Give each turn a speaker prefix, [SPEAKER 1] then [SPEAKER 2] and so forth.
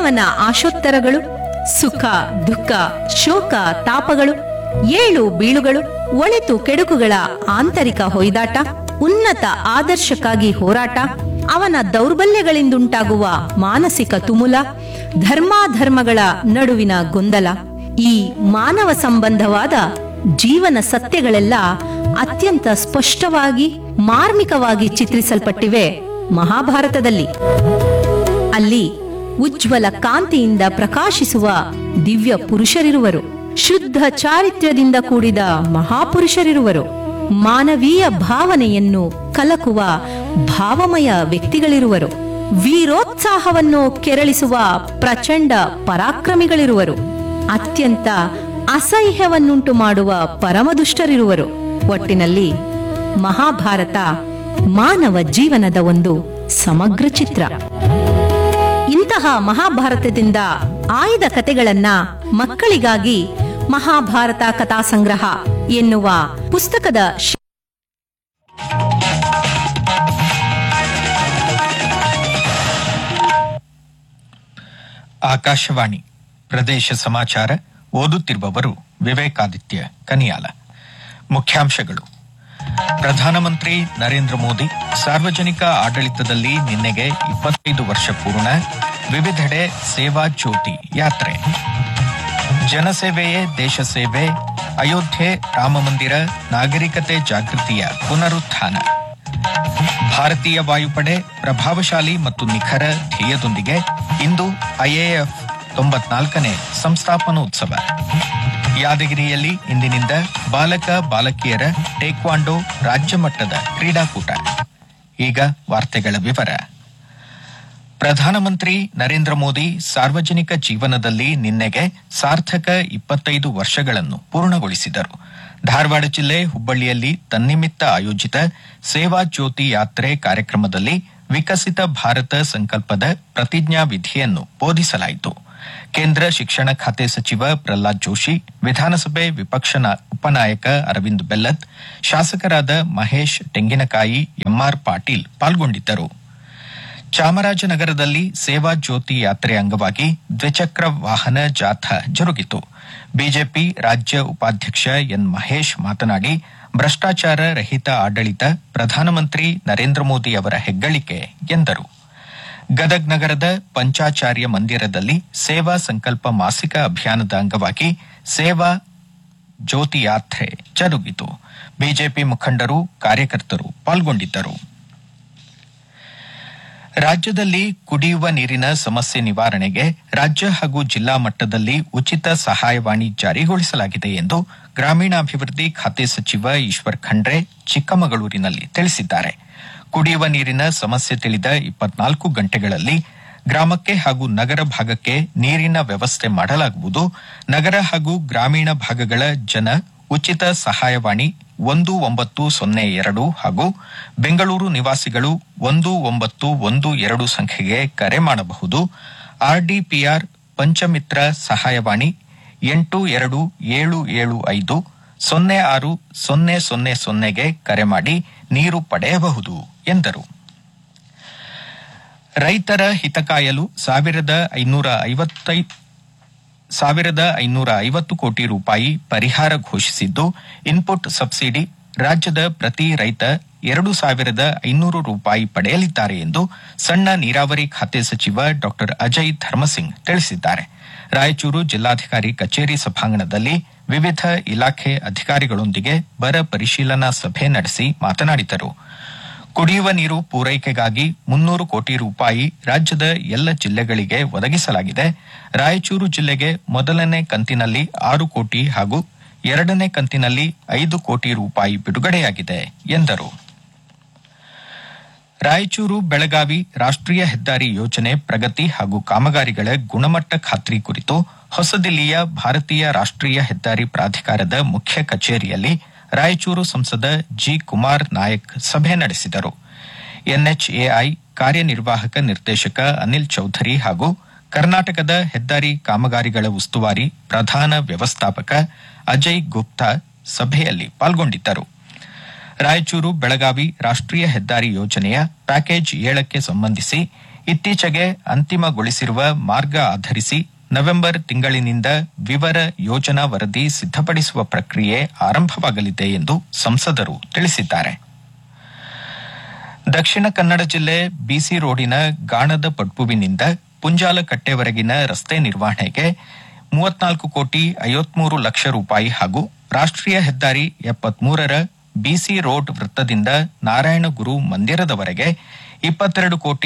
[SPEAKER 1] ಮಾನವನ ಆಶೋತ್ತರಗಳು ಸುಖ ದುಃಖ ಶೋಕ ತಾಪಗಳು ಏಳು ಬೀಳುಗಳು ಒಳಿತು ಕೆಡುಕುಗಳ ಆಂತರಿಕ ಹೊಯ್ದಾಟ ಉನ್ನತ ಆದರ್ಶಕ್ಕಾಗಿ ಹೋರಾಟ ಅವನ ದೌರ್ಬಲ್ಯಗಳಿಂದುಂಟಾಗುವ ಮಾನಸಿಕ ತುಮುಲ ಧರ್ಮಾಧರ್ಮಗಳ ನಡುವಿನ ಗೊಂದಲ ಈ ಮಾನವ ಸಂಬಂಧವಾದ ಜೀವನ ಸತ್ಯಗಳೆಲ್ಲ ಅತ್ಯಂತ ಸ್ಪಷ್ಟವಾಗಿ ಮಾರ್ಮಿಕವಾಗಿ ಚಿತ್ರಿಸಲ್ಪಟ್ಟಿವೆ ಮಹಾಭಾರತದಲ್ಲಿ ಅಲ್ಲಿ ಉಜ್ವಲ ಕಾಂತಿಯಿಂದ ಪ್ರಕಾಶಿಸುವ ದಿವ್ಯ ಪುರುಷರಿರುವರು ಶುದ್ಧ ಚಾರಿತ್ರ್ಯದಿಂದ ಕೂಡಿದ ಮಹಾಪುರುಷರಿರುವರು ಮಾನವೀಯ ಭಾವನೆಯನ್ನು ಕಲಕುವ ಭಾವಮಯ ವ್ಯಕ್ತಿಗಳಿರುವರು ವೀರೋತ್ಸಾಹವನ್ನು ಕೆರಳಿಸುವ ಪ್ರಚಂಡ ಪರಾಕ್ರಮಿಗಳಿರುವರು ಅತ್ಯಂತ ಅಸಹ್ಯವನ್ನುಂಟು ಮಾಡುವ ಪರಮದುಷ್ಟರಿರುವರು ಒಟ್ಟಿನಲ್ಲಿ ಮಹಾಭಾರತ ಮಾನವ ಜೀವನದ ಒಂದು ಸಮಗ್ರ ಚಿತ್ರ ಇಂತಹ ಮಹಾಭಾರತದಿಂದ ಆಯ್ದ ಕತೆಗಳನ್ನ ಮಕ್ಕಳಿಗಾಗಿ ಮಹಾಭಾರತ ಕಥಾ ಸಂಗ್ರಹ ಎನ್ನುವ ಪುಸ್ತಕದ ಶೀ-
[SPEAKER 2] ಆಕಾಶವಾಣಿ ಪ್ರದೇಶ ಸಮಾಚಾರ ಓದುತ್ತಿರುವವರು ವಿವೇಕಾದಿತ್ಯ ಕನಿಯಾಲ ಮುಖ್ಯಾಂಶಗಳು ಪ್ರಧಾನಮಂತ್ರಿ ನರೇಂದ್ರ ಮೋದಿ ಸಾರ್ವಜನಿಕ ಆಡಳಿತದಲ್ಲಿ ನಿನ್ನೆಗೆ ಇಪ್ಪತ್ತೈದು ವರ್ಷ ಪೂರ್ಣ ವಿವಿಧೆಡೆ ಸೇವಾ ಜ್ಯೋತಿ ಯಾತ್ರೆ ಜನಸೇವೆಯೇ ದೇಶ ಸೇವೆ ಅಯೋಧ್ಯೆ ರಾಮಮಂದಿರ ನಾಗರಿಕತೆ ಜಾಗೃತಿಯ ಪುನರುತ್ಥಾನ ಭಾರತೀಯ ವಾಯುಪಡೆ ಪ್ರಭಾವಶಾಲಿ ಮತ್ತು ನಿಖರ ಧ್ಯೇಯದೊಂದಿಗೆ ಇಂದು ಐಎಎಫ್ ತೊಂಬತ್ನಾಲ್ಕನೇ ಸಂಸ್ಥಾಪನೋತ್ಸವ ಯಾದಗಿರಿಯಲ್ಲಿ ಇಂದಿನಿಂದ ಬಾಲಕ ಬಾಲಕಿಯರ ಟೇಕ್ವಾಂಡೋ ರಾಜ್ಯ ಮಟ್ಟದ ಕ್ರೀಡಾಕೂಟ ಈಗ ವಾರ್ತೆಗಳ ವಿವರ ಪ್ರಧಾನಮಂತ್ರಿ ನರೇಂದ್ರ ಮೋದಿ ಸಾರ್ವಜನಿಕ ಜೀವನದಲ್ಲಿ ನಿನ್ನೆಗೆ ಸಾರ್ಥಕ ಇಪ್ಪತ್ತೈದು ವರ್ಷಗಳನ್ನು ಪೂರ್ಣಗೊಳಿಸಿದರು ಧಾರವಾಡ ಜಿಲ್ಲೆ ಹುಬ್ಬಳ್ಳಿಯಲ್ಲಿ ತನ್ನಿಮಿತ್ತ ಆಯೋಜಿತ ಸೇವಾ ಜ್ಯೋತಿ ಯಾತ್ರೆ ಕಾರ್ಯಕ್ರಮದಲ್ಲಿ ವಿಕಸಿತ ಭಾರತ ಸಂಕಲ್ಪದ ಪ್ರತಿಜ್ಞಾ ವಿಧಿಯನ್ನು ಬೋಧಿಸಲಾಯಿತು ಕೇಂದ್ರ ಶಿಕ್ಷಣ ಖಾತೆ ಸಚಿವ ಪ್ರಹ್ಲಾದ್ ಜೋಶಿ ವಿಧಾನಸಭೆ ವಿಪಕ್ಷ ನಾ- ಉಪನಾಯಕ ಅರವಿಂದ್ ಬೆಲ್ಲತ್ ಶಾಸಕರಾದ ಮಹೇಶ್ ತೆಂಗಿನಕಾಯಿ ಎಂಆರ್ ಪಾಟೀಲ್ ಪಾಲ್ಗೊಂಡಿದ್ದರು ಚಾಮರಾಜನಗರದಲ್ಲಿ ಸೇವಾ ಜ್ಯೋತಿ ಯಾತ್ರೆ ಅಂಗವಾಗಿ ದ್ವಿಚಕ್ರ ವಾಹನ ಜಾಥಾ ಜರುಗಿತು ಬಿಜೆಪಿ ರಾಜ್ಯ ಉಪಾಧ್ಯಕ್ಷ ಎನ್ ಮಹೇಶ್ ಮಾತನಾಡಿ ಭ್ರಷ್ಟಾಚಾರ ರಹಿತ ಆಡಳಿತ ಪ್ರಧಾನಮಂತ್ರಿ ನರೇಂದ್ರ ಮೋದಿ ಅವರ ಹೆಗ್ಗಳಿಕೆ ಎಂದರು ಗದಗ್ ನಗರದ ಪಂಚಾಚಾರ್ಯ ಮಂದಿರದಲ್ಲಿ ಸೇವಾ ಸಂಕಲ್ಪ ಮಾಸಿಕ ಅಭಿಯಾನದ ಅಂಗವಾಗಿ ಸೇವಾ ಜ್ಯೋತಿ ಯಾತ್ರೆ ಜರುಗಿತು ಬಿಜೆಪಿ ಮುಖಂಡರು ಕಾರ್ಯಕರ್ತರು ಪಾಲ್ಗೊಂಡಿದ್ದರು ರಾಜ್ಯದಲ್ಲಿ ಕುಡಿಯುವ ನೀರಿನ ಸಮಸ್ಯೆ ನಿವಾರಣೆಗೆ ರಾಜ್ಯ ಹಾಗೂ ಜಿಲ್ಲಾ ಮಟ್ಟದಲ್ಲಿ ಉಚಿತ ಸಹಾಯವಾಣಿ ಜಾರಿಗೊಳಿಸಲಾಗಿದೆ ಎಂದು ಗ್ರಾಮೀಣಾಭಿವೃದ್ಧಿ ಖಾತೆ ಸಚಿವ ಈಶ್ವರ್ ಖಂಡ್ರೆ ಚಿಕ್ಕಮಗಳೂರಿನಲ್ಲಿ ತಿಳಿಸಿದ್ದಾರೆ ಕುಡಿಯುವ ನೀರಿನ ಸಮಸ್ಯೆ ತಿಳಿದ ಇಪ್ಪತ್ನಾಲ್ಕು ಗಂಟೆಗಳಲ್ಲಿ ಗ್ರಾಮಕ್ಕೆ ಹಾಗೂ ನಗರ ಭಾಗಕ್ಕೆ ನೀರಿನ ವ್ಯವಸ್ಥೆ ಮಾಡಲಾಗುವುದು ನಗರ ಹಾಗೂ ಗ್ರಾಮೀಣ ಭಾಗಗಳ ಜನ ಉಚಿತ ಸಹಾಯವಾಣಿ ಒಂದು ಒಂಬತ್ತು ಸೊನ್ನೆ ಎರಡು ಹಾಗೂ ಬೆಂಗಳೂರು ನಿವಾಸಿಗಳು ಒಂದು ಒಂಬತ್ತು ಒಂದು ಎರಡು ಸಂಖ್ಯೆಗೆ ಕರೆ ಮಾಡಬಹುದು ಆರ್ಡಿಪಿಆರ್ ಪಂಚಮಿತ್ರ ಸಹಾಯವಾಣಿ ಎಂಟು ಎರಡು ಏಳು ಏಳು ಐದು ಸೊನ್ನೆ ಆರು ಸೊನ್ನೆ ಸೊನ್ನೆ ಸೊನ್ನೆಗೆ ಕರೆ ಮಾಡಿ ನೀರು ಪಡೆಯಬಹುದು ಎಂದರು ರೈತರ ಹಿತ ಕಾಯಲು ಸಾವಿರದ ಐನೂರ ಐವತ್ತೈ ಸಾವಿರದ ಐನೂರ ಐವತ್ತು ಕೋಟಿ ರೂಪಾಯಿ ಪರಿಹಾರ ಘೋಷಿಸಿದ್ದು ಇನ್ಪುಟ್ ಸಬ್ಸಿಡಿ ರಾಜ್ಯದ ಪ್ರತಿ ರೈತ ಎರಡು ಸಾವಿರದ ಐನೂರು ರೂಪಾಯಿ ಪಡೆಯಲಿದ್ದಾರೆ ಎಂದು ಸಣ್ಣ ನೀರಾವರಿ ಖಾತೆ ಸಚಿವ ಡಾ ಅಜಯ್ ಧರ್ಮಸಿಂಗ್ ತಿಳಿಸಿದ್ದಾರೆ ರಾಯಚೂರು ಜಿಲ್ಲಾಧಿಕಾರಿ ಕಚೇರಿ ಸಭಾಂಗಣದಲ್ಲಿ ವಿವಿಧ ಇಲಾಖೆ ಅಧಿಕಾರಿಗಳೊಂದಿಗೆ ಬರ ಪರಿಶೀಲನಾ ಸಭೆ ನಡೆಸಿ ಮಾತನಾಡಿದರು ಕುಡಿಯುವ ನೀರು ಪೂರೈಕೆಗಾಗಿ ಮುನ್ನೂರು ಕೋಟಿ ರೂಪಾಯಿ ರಾಜ್ಯದ ಎಲ್ಲ ಜಿಲ್ಲೆಗಳಿಗೆ ಒದಗಿಸಲಾಗಿದೆ ರಾಯಚೂರು ಜಿಲ್ಲೆಗೆ ಮೊದಲನೇ ಕಂತಿನಲ್ಲಿ ಆರು ಕೋಟಿ ಹಾಗೂ ಎರಡನೇ ಕಂತಿನಲ್ಲಿ ಐದು ಕೋಟಿ ರೂಪಾಯಿ ಬಿಡುಗಡೆಯಾಗಿದೆ ಎಂದರು ರಾಯಚೂರು ಬೆಳಗಾವಿ ರಾಷ್ಟ್ರೀಯ ಹೆದ್ದಾರಿ ಯೋಜನೆ ಪ್ರಗತಿ ಹಾಗೂ ಕಾಮಗಾರಿಗಳ ಗುಣಮಟ್ಟ ಖಾತ್ರಿ ಕುರಿತು ಹೊಸದಿಲ್ಲಿಯ ಭಾರತೀಯ ರಾಷ್ಟ್ರೀಯ ಹೆದ್ದಾರಿ ಪ್ರಾಧಿಕಾರದ ಮುಖ್ಯ ಕಚೇರಿಯಲ್ಲಿ ರಾಯಚೂರು ಸಂಸದ ಜಿ ಕುಮಾರ್ ನಾಯಕ್ ಸಭೆ ನಡೆಸಿದರು ಎನ್ಎಚ್ಎಐ ಕಾರ್ಯನಿರ್ವಾಹಕ ನಿರ್ದೇಶಕ ಅನಿಲ್ ಚೌಧರಿ ಹಾಗೂ ಕರ್ನಾಟಕದ ಹೆದ್ದಾರಿ ಕಾಮಗಾರಿಗಳ ಉಸ್ತುವಾರಿ ಪ್ರಧಾನ ವ್ಯವಸ್ಥಾಪಕ ಅಜಯ್ ಗುಪ್ತಾ ಸಭೆಯಲ್ಲಿ ಪಾಲ್ಗೊಂಡಿದ್ದರು ರಾಯಚೂರು ಬೆಳಗಾವಿ ರಾಷ್ಟ್ರೀಯ ಹೆದ್ದಾರಿ ಯೋಜನೆಯ ಪ್ಯಾಕೇಜ್ ಏಳಕ್ಕೆ ಸಂಬಂಧಿಸಿ ಇತ್ತೀಚೆಗೆ ಅಂತಿಮಗೊಳಿಸಿರುವ ಮಾರ್ಗ ಆಧರಿಸಿ ನವೆಂಬರ್ ತಿಂಗಳಿನಿಂದ ವಿವರ ಯೋಜನಾ ವರದಿ ಸಿದ್ಧಪಡಿಸುವ ಪ್ರಕ್ರಿಯೆ ಆರಂಭವಾಗಲಿದೆ ಎಂದು ಸಂಸದರು ತಿಳಿಸಿದ್ದಾರೆ ದಕ್ಷಿಣ ಕನ್ನಡ ಜಿಲ್ಲೆ ಬಿಸಿ ರೋಡಿನ ಗಾಣದ ಪಡ್ಪುವಿನಿಂದ ಪುಂಜಾಲಕಟ್ಟೆವರೆಗಿನ ರಸ್ತೆ ನಿರ್ವಹಣೆಗೆ ಮೂವತ್ನಾಲ್ಕು ಕೋಟಿ ಐವತ್ಮೂರು ಲಕ್ಷ ರೂಪಾಯಿ ಹಾಗೂ ರಾಷ್ಟ್ರೀಯ ಹೆದ್ದಾರಿ ಎಪ್ಪತ್ಮೂರರ ಬಿಸಿ ರೋಡ್ ವೃತ್ತದಿಂದ ನಾರಾಯಣಗುರು ಮಂದಿರದವರೆಗೆ ಇಪ್ಪತ್ತೆರಡು ಕೋಟಿ